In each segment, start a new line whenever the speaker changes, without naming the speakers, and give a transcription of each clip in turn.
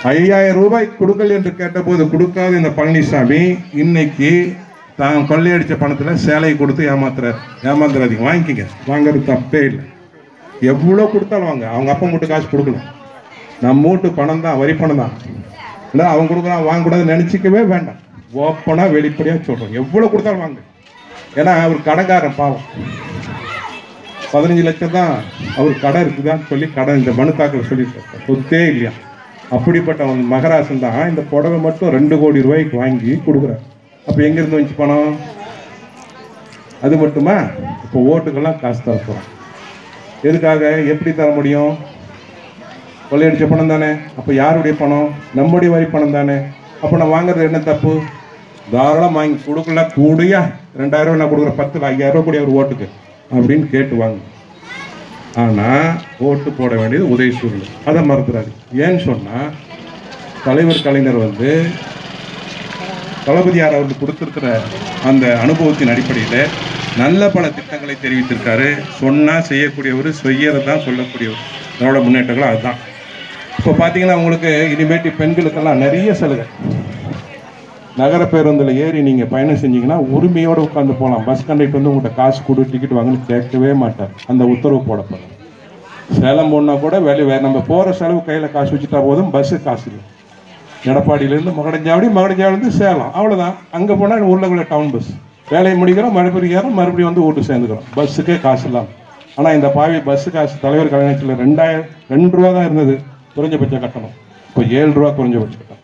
ஐயாயிரம் ரூபாய் கொடுக்கல் என்று கேட்டபோது கொடுக்காத இந்த பழனிசாமி இன்னைக்கு தான் கொள்ளையடிச்ச பணத்துல சேலை கொடுத்து ஏமாத்துறாரு ஏமாத்துறாதீங்க வாங்கிக்கங்க வாங்குறது தப்பே இல்லை எவ்வளோ கொடுத்தாலும் வாங்க அவங்க அப்பா மட்டும் காசு கொடுக்கணும் நம்ம மூட்டு பணம் தான் வரி பணம் தான் இல்லை அவன் கொடுக்குறான் வாங்கக்கூடாதுன்னு நினச்சிக்கவே வேண்டாம் ஓப்பனாக வெளிப்படையாக சொல்கிறோம் எவ்வளோ கொடுத்தாலும் வாங்க ஏன்னா அவர் கடைக்காரன் பாவம் பதினஞ்சு லட்சம் தான் அவர் கடை இருக்குதான்னு சொல்லி கடை இந்த மனு தாக்கல் சொல்லியிருக்காரு சொத்தே இல்லையா அப்படிப்பட்ட அவன் மகராசன் தான் இந்த புடவை மட்டும் ரெண்டு கோடி ரூபாய்க்கு வாங்கி கொடுக்குறாரு அப்போ எங்கேருந்து வந்துச்சு பணம் அது மட்டுமா இப்போ ஓட்டுக்கெல்லாம் காசு தர போகிறோம் எதுக்காக எப்படி தர முடியும் கொள்ளையடிச்ச பணம் தானே அப்போ யாருடைய பணம் நம்முடைய வரி பணம் தானே அப்போ நான் வாங்குறது என்ன தப்பு தாராளம் வாங்கி கொடுக்கல கூடியா ரெண்டாயிரம் ரூபாய் நான் கொடுக்குறேன் பத்தில் ஐயாயிரம் ரூபாய் கூடிய ஒரு ஓட்டுக்கு அப்படின்னு கேட்டு வாங்க ஆனால் ஓட்டு போட வேண்டியது உதயசூரில் அதை மறந்துடாது ஏன்னு சொன்னால் தலைவர் கலைஞர் வந்து தளபதியார் அவருக்கு கொடுத்திருக்கிற அந்த அனுபவத்தின் அடிப்படையில் நல்ல பல திட்டங்களை தெரிவித்திருக்காரு சொன்னால் செய்யக்கூடியவர் செய்யறது தான் சொல்லக்கூடியவர் திராவிட முன்னேற்றங்களும் அதுதான் இப்போ பார்த்தீங்கன்னா உங்களுக்கு இனிமேட்டு பெண்களுக்கெல்லாம் நிறைய சலுகை நகர பேருந்தில் ஏறி நீங்கள் பயணம் செஞ்சீங்கன்னா உரிமையோடு உட்காந்து போகலாம் பஸ் கண்டக்டர் வந்து உங்கள்கிட்ட காசு கொடு டிக்கெட் வாங்கன்னு கேட்கவே மாட்டார் அந்த உத்தரவு போடப்படும் சேலம் போனால் கூட வெளியே வேறு நம்ம போகிற செலவு கையில் காசு வச்சுட்டா போதும் பஸ்ஸு காசு இல்லை எடப்பாடியிலேருந்து மகடஞ்சாவடி மகடஞ்சாவடிலேருந்து சேலம் அவ்வளோதான் அங்கே போனால் உருளைக்குள்ள டவுன் பஸ் வேலையை முடிக்கிறோம் மறுபடியும் ஏறோம் மறுபடியும் வந்து வீட்டு சேர்ந்துக்கிறோம் பஸ்ஸுக்கே காசு இல்லாமல் ஆனால் இந்த பாவி பஸ்ஸு காசு தலைவர் கலைஞரத்தில் ரெண்டாயிரம் ரெண்டு ரூபா தான் இருந்தது குறைஞ்சபட்ச கட்டணம் இப்போ ஏழு ரூபா குறைஞ்சபட்ச கட்டணம்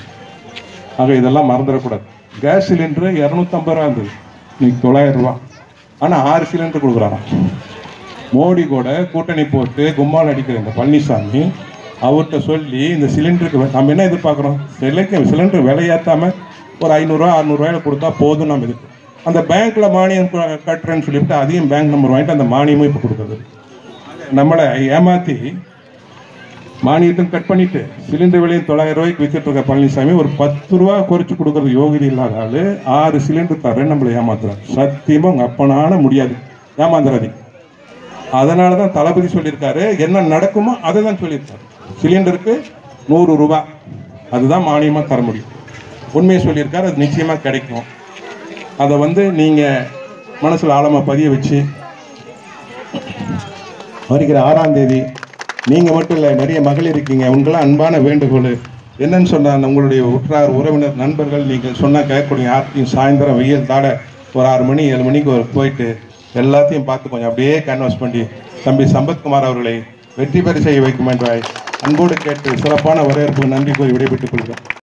ஆக இதெல்லாம் மறந்துடக்கூடாது கேஸ் சிலிண்டரு இரநூத்தம்பது ரூபா இருந்தது இன்னைக்கு தொள்ளாயிரம் ரூபா ஆனால் ஆறு சிலிண்டர் கொடுக்குறாராம் மோடி கூட கூட்டணி போட்டு கும்மால் அடிக்கிற இந்த பழனிசாமி அவர்கிட்ட சொல்லி இந்த சிலிண்டருக்கு வே- நம்ம என்ன எதிர்பார்க்குறோம் சிலைக்கு சிலிண்டர் விலையேற்றாம ஒரு ஐநூறுரூவா அறநூறுவாயில கொடுத்தா போதும் நம்ம இதுக்கு அந்த பேங்க்ல மானியம் கு- கட்டுறேன்னு சொல்லிவிட்டு அதையும் பேங்க் நம்பர் வாங்கிட்டு அந்த மானியமும் இப்போ கொடுக்குறது நம்மளை ஏமாத்தி மானியத்தையும் கட் பண்ணிட்டு சிலிண்டர் விலையும் தொள்ளாயிரம் ரூபாய்க்கு வித்துட்டு இருக்க பழனிசாமி ஒரு பத்து ரூபா குறைச்சு கொடுக்கறது யோகிதை இல்லாத ஆளு ஆறு சிலிண்டர் தரேன் நம்மளை ஏமாத்துறாரு சத்தியமா உங்க அப்பனான முடியாது ஏமாந்துறாதீங்க அதனால தான் தளபதி சொல்லியிருக்காரு என்ன நடக்குமோ அதை தான் சொல்லியிருக்காரு சிலிண்டருக்கு நூறு ரூபாய் அதுதான் மானியமாக தர முடியும் உண்மையை சொல்லியிருக்காரு அது நிச்சயமாக கிடைக்கும் அதை வந்து நீங்கள் மனசில் ஆழமாக பதிய வச்சு வருகிற ஆறாம் தேதி நீங்கள் மட்டும் இல்லை நிறைய மகளிர் இருக்கீங்க உங்களாம் அன்பான வேண்டுகோள் என்னன்னு சொன்னால் உங்களுடைய உற்றார் உறவினர் நண்பர்கள் நீங்கள் சொன்னால் கேட்கக்கூடிய யார்த்தையும் சாயந்தரம் வெயில் தாட ஒரு ஆறு மணி ஏழு மணிக்கு ஒரு போயிட்டு எல்லாத்தையும் பார்த்து கொஞ்சம் அப்படியே கேன்வாஸ் பண்ணி தம்பி சம்பத்குமார் அவர்களை வெற்றி பெற செய்ய வைக்கும் என்றாய் அன்போடு கேட்டு சிறப்பான வரவேற்பு நன்றி கூறி விடைபெற்றுக் கொள்கிறேன்